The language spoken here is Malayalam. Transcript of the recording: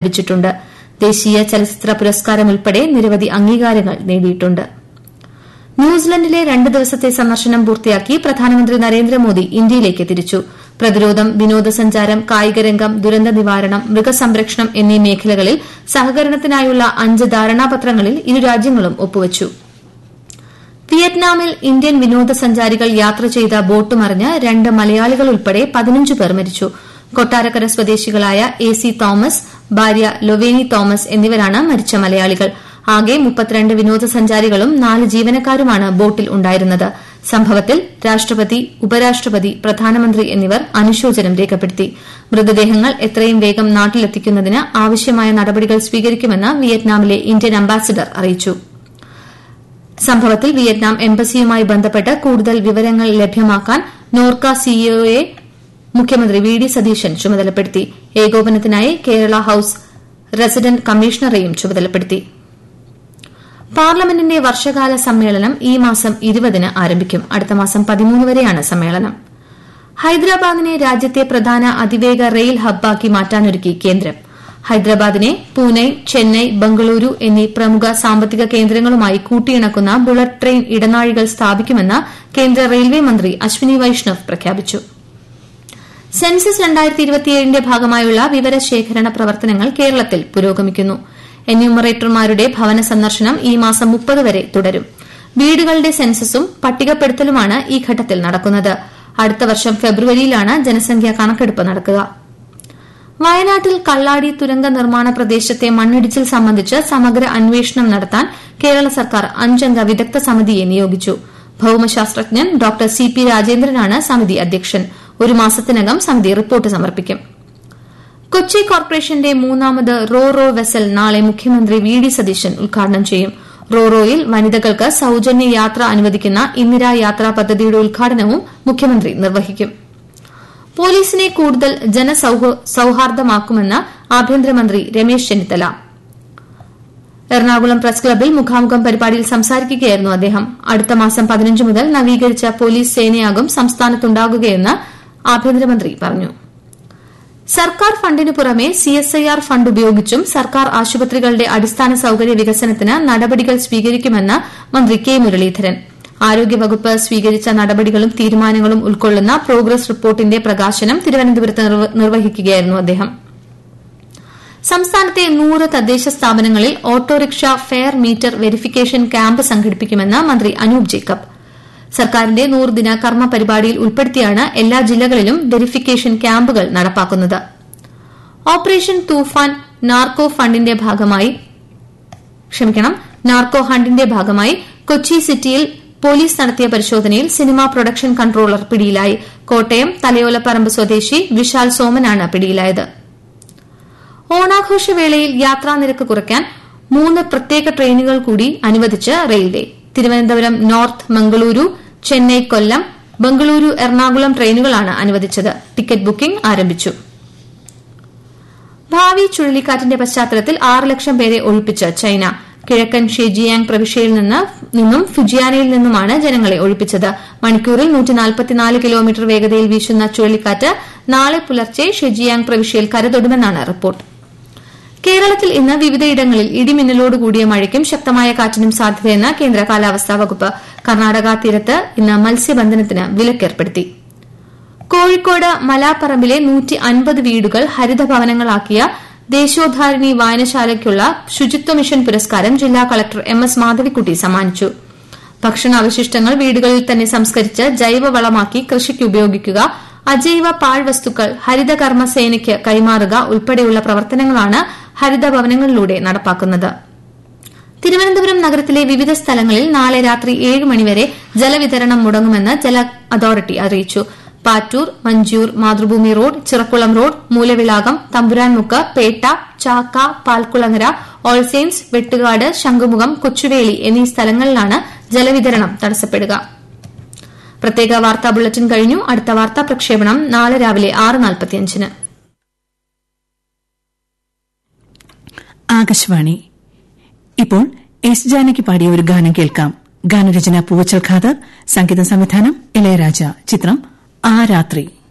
ലഭിച്ചിട്ടുണ്ട് ദേശീയ ചലച്ചിത്ര പുരസ്കാരം ഉൾപ്പെടെ നിരവധി അംഗീകാരങ്ങൾ നേടിയിട്ടുണ്ട് ന്യൂസിലൻഡിലെ രണ്ട് ദിവസത്തെ സന്ദർശനം പൂർത്തിയാക്കി പ്രധാനമന്ത്രി നരേന്ദ്രമോദി ഇന്ത്യയിലേക്ക് തിരിച്ചു പ്രതിരോധം വിനോദസഞ്ചാരം കായികരംഗം ദുരന്ത നിവാരണം മൃഗസംരക്ഷണം എന്നീ മേഖലകളിൽ സഹകരണത്തിനായുള്ള അഞ്ച് ധാരണാപത്രങ്ങളിൽ ഇരു രാജ്യങ്ങളും ഒപ്പുവച്ചു വിയറ്റ്നാമിൽ ഇന്ത്യൻ വിനോദസഞ്ചാരികൾ യാത്ര ചെയ്ത ബോട്ട് മറിഞ്ഞ് രണ്ട് മലയാളികൾ ഉൾപ്പെടെ പതിനഞ്ച് പേർ മരിച്ചു കൊട്ടാരക്കര സ്വദേശികളായ എ സി തോമസ് ഭാര്യ ലൊവേനി തോമസ് എന്നിവരാണ് മരിച്ച മലയാളികൾ ആകെ മുപ്പത്തിരണ്ട് വിനോദസഞ്ചാരികളും നാല് ജീവനക്കാരുമാണ് ബോട്ടിൽ ഉണ്ടായിരുന്നത് സംഭവത്തിൽ രാഷ്ട്രപതി ഉപരാഷ്ട്രപതി പ്രധാനമന്ത്രി എന്നിവർ അനുശോചനം രേഖപ്പെടുത്തി മൃതദേഹങ്ങൾ എത്രയും വേഗം നാട്ടിലെത്തിക്കുന്നതിന് ആവശ്യമായ നടപടികൾ സ്വീകരിക്കുമെന്ന് വിയറ്റ്നാമിലെ ഇന്ത്യൻ അംബാസിഡർ അറിയിച്ചു സംഭവത്തിൽ വിയറ്റ്നാം എംബസിയുമായി ബന്ധപ്പെട്ട് കൂടുതൽ വിവരങ്ങൾ ലഭ്യമാക്കാൻ നോർക്ക സിഇഒയെ മുഖ്യമന്ത്രി വി ഡി സതീശൻ ചുമതലപ്പെടുത്തി ഏകോപനത്തിനായി കേരള ഹൌസ് റെസിഡന്റ് കമ്മീഷണറെയും ചുമതലപ്പെടുത്തി പാർലമെന്റിന്റെ വർഷകാല സമ്മേളനം ഈ മാസം ഇരുപതിന് ആരംഭിക്കും അടുത്ത മാസം പതിമൂന്ന് വരെയാണ് സമ്മേളനം ഹൈദരാബാദിനെ രാജ്യത്തെ പ്രധാന അതിവേഗ റെയിൽ ഹബ്ബാക്കി മാറ്റാനൊരുക്കി കേന്ദ്രം ഹൈദരാബാദിനെ പൂനെ ചെന്നൈ ബംഗളൂരു എന്നീ പ്രമുഖ സാമ്പത്തിക കേന്ദ്രങ്ങളുമായി കൂട്ടിയിണക്കുന്ന ബുള്ളറ്റ് ട്രെയിൻ ഇടനാഴികൾ സ്ഥാപിക്കുമെന്ന് കേന്ദ്ര റെയിൽവേ മന്ത്രി അശ്വിനി വൈഷ്ണവ് പ്രഖ്യാപിച്ചു സെൻസസ് ന്റെ ഭാഗമായുള്ള വിവരശേഖരണ പ്രവർത്തനങ്ങൾ കേരളത്തിൽ പുരോഗമിക്കുന്നു എന്യൂമറേറ്റർമാരുടെ ഭവന സന്ദർശനം ഈ മാസം മുപ്പത് വരെ തുടരും വീടുകളുടെ സെൻസസും പട്ടികപ്പെടുത്തലുമാണ് ഈ ഘട്ടത്തിൽ നടക്കുന്നത് അടുത്ത വർഷം ഫെബ്രുവരിയിലാണ് ജനസംഖ്യാ കണക്കെടുപ്പ് നടക്കുക വയനാട്ടിൽ കള്ളാടി തുരങ്ക നിർമ്മാണ പ്രദേശത്തെ മണ്ണിടിച്ചിൽ സംബന്ധിച്ച് സമഗ്ര അന്വേഷണം നടത്താൻ കേരള സർക്കാർ അഞ്ചംഗ വിദഗ്ധ സമിതിയെ നിയോഗിച്ചു ഭൌമശാസ്ത്രജ്ഞൻ ഡോക്ടർ സി പി രാജേന്ദ്രനാണ് സമിതി അധ്യക്ഷൻ ഒരു മാസത്തിനകം സമിതി റിപ്പോർട്ട് സമർപ്പിക്കും കൊച്ചി കോർപ്പറേഷന്റെ മൂന്നാമത് റോ റോ വെസൽ നാളെ മുഖ്യമന്ത്രി വി ഡി സതീശൻ ഉദ്ഘാടനം ചെയ്യും റോ റോയിൽ വനിതകൾക്ക് സൌജന്യ യാത്ര അനുവദിക്കുന്ന ഇന്ദിരാ യാത്രാ പദ്ധതിയുടെ ഉദ്ഘാടനവും മുഖ്യമന്ത്രി നിർവഹിക്കും പോലീസിനെ കൂടുതൽ ജനസൌഹാർദ്ദമാക്കുമെന്ന് ആഭ്യന്തരമന്ത്രി രമേശ് ചെന്നിത്തല എറണാകുളം പ്രസ് ക്ലബിൽ മുഖാമുഖം പരിപാടിയിൽ സംസാരിക്കുകയായിരുന്നു അദ്ദേഹം അടുത്ത മാസം പതിനഞ്ച് മുതൽ നവീകരിച്ച പോലീസ് സേനയാകും സംസ്ഥാനത്തുണ്ടാകുകയെന്ന് ആഭ്യന്തരമന്ത്രി പറഞ്ഞു സർക്കാർ ഫണ്ടിനു പുറമെ സിഎസ്ഐആർ ഫണ്ട് ഉപയോഗിച്ചും സർക്കാർ ആശുപത്രികളുടെ അടിസ്ഥാന സൌകര്യ വികസനത്തിന് നടപടികൾ സ്വീകരിക്കുമെന്ന് മന്ത്രി കെ മുരളീധരൻ ആരോഗ്യവകുപ്പ് സ്വീകരിച്ച നടപടികളും തീരുമാനങ്ങളും ഉൾക്കൊള്ളുന്ന പ്രോഗ്രസ് റിപ്പോർട്ടിന്റെ പ്രകാശനം തിരുവനന്തപുരത്ത് നിർവഹിക്കുകയായിരുന്നു അദ്ദേഹം സംസ്ഥാനത്തെ നൂറ് തദ്ദേശ സ്ഥാപനങ്ങളിൽ autorickshaw fare meter verification camp സംഘടിപ്പിക്കുമെന്ന് മന്ത്രി അനൂപ് ജേക്കബ് സർക്കാരിന്റെ നൂറുദിന കർമ്മ പരിപാടിയിൽ ഉൾപ്പെടുത്തിയാണ് എല്ലാ ജില്ലകളിലും വെരിഫിക്കേഷൻ ക്യാമ്പുകൾ നടപ്പാക്കുന്നത് ഓപ്പറേഷൻ തൂഫാൻ നാർക്കോ ഫണ്ടിന്റെ ഭാഗമായി ക്ഷമിക്കണം നാർക്കോ ഹണ്ടിന്റെ ഭാഗമായി കൊച്ചി സിറ്റിയിൽ പോലീസ് നടത്തിയ പരിശോധനയിൽ സിനിമാ പ്രൊഡക്ഷൻ കൺട്രോളർ പിടിയിലായി കോട്ടയം തലയോലപ്പറമ്പ് സ്വദേശി വിശാൽ സോമനാണ് പിടിയിലായത് ഓണാഘോഷവേളയിൽ യാത്രാനിരക്ക് കുറയ്ക്കാൻ മൂന്ന് പ്രത്യേക ട്രെയിനുകൾ കൂടി അനുവദിച്ച് റെയിൽവേ തിരുവനന്തപുരം നോർത്ത് മംഗളൂരു ചെന്നൈ കൊല്ലം ബംഗളൂരു എറണാകുളം ട്രെയിനുകളാണ് അനുവദിച്ചത് ടിക്കറ്റ് ബുക്കിംഗ് ആരംഭിച്ചു ഭാവി ചുഴലിക്കാറ്റിന്റെ പശ്ചാത്തലത്തിൽ ആറ് ലക്ഷം പേരെ ഒഴിപ്പിച്ച് ചൈന കിഴക്കൻ ഷെജിയാങ് പ്രവിശ്യയിൽ നിന്നും ഫുജിയാനയിൽ നിന്നുമാണ് ജനങ്ങളെ ഒഴിപ്പിച്ചത് മണിക്കൂറിൽ കിലോമീറ്റർ വേഗതയിൽ വീശുന്ന ചുഴലിക്കാറ്റ് നാളെ പുലർച്ചെ ഷെജിയാങ് പ്രവിശ്യയിൽ കരതൊടുമെന്നാണ് റിപ്പോർട്ട് കേരളത്തിൽ ഇന്ന് വിവിധയിടങ്ങളിൽ ഇടിമിന്നലോടുകൂടിയ മഴയ്ക്കും ശക്തമായ കാറ്റിനും സാധ്യതയെന്ന് കേന്ദ്ര കാലാവസ്ഥാ വകുപ്പ് കർണാടക തീരത്ത് ഇന്ന് മത്സ്യബന്ധനത്തിന് വിലക്കേർപ്പെടുത്തി കോഴിക്കോട് മലാപ്പറമ്പിലെ വീടുകൾ ഹരിതഭവനങ്ങളാക്കിയ ദേശോദ്ധാരിണി വായനശാലയ്ക്കുള്ള ശുചിത്വ മിഷൻ പുരസ്കാരം ജില്ലാ കളക്ടർ എം എസ് മാധവിക്കുട്ടി സമ്മാനിച്ചു ഭക്ഷണാവശിഷ്ടങ്ങൾ വീടുകളിൽ തന്നെ സംസ്കരിച്ച് ജൈവവളമാക്കി കൃഷിക്ക് ഉപയോഗിക്കുക അജൈവ പാഴ്വസ്തുക്കൾ ഹരിതകർമ്മസേനയ്ക്ക് കൈമാറുക ഉൾപ്പെടെയുള്ള പ്രവർത്തനങ്ങളാണ് ഹരിതഭവനങ്ങളിലൂടെ നടപ്പാക്കുന്നത് തിരുവനന്തപുരം നഗരത്തിലെ വിവിധ സ്ഥലങ്ങളിൽ നാളെ രാത്രി ഏഴ് മണിവരെ ജലവിതരണം മുടങ്ങുമെന്ന് ജല അതോറിറ്റി അറിയിച്ചു Pattoor Manjoor Mathrubhumi road Chirakkulam road Moolavilakam Thampuranmukku Pettah Chakka Palkulangara All Saints Vettukad Shankhumukham Kochuveli എന്നീ സ്ഥലങ്ങളിലാണ് ജലവിതരണം തടസ്സപ്പെടുക പ്രത്യേക വാർത്താ ബുള്ളറ്റിൻ കഴിഞ്ഞു അടുത്ത വാർത്താ പ്രക്ഷേപണം നാളെ രാവിലെ ആറ് നാൽപ്പത്തിയഞ്ചിന് ആകാശവാണി ഇപ്പോൾ എസ് ജാനകി പാടിയ ഒരു ഗാനം കേൾക്കാം ഗാനരചന പൂവച്ചൽ ഖാദർ സംഗീത സംവിധാനം ഇളയരാജ ചിത്രം ആ രാത്രി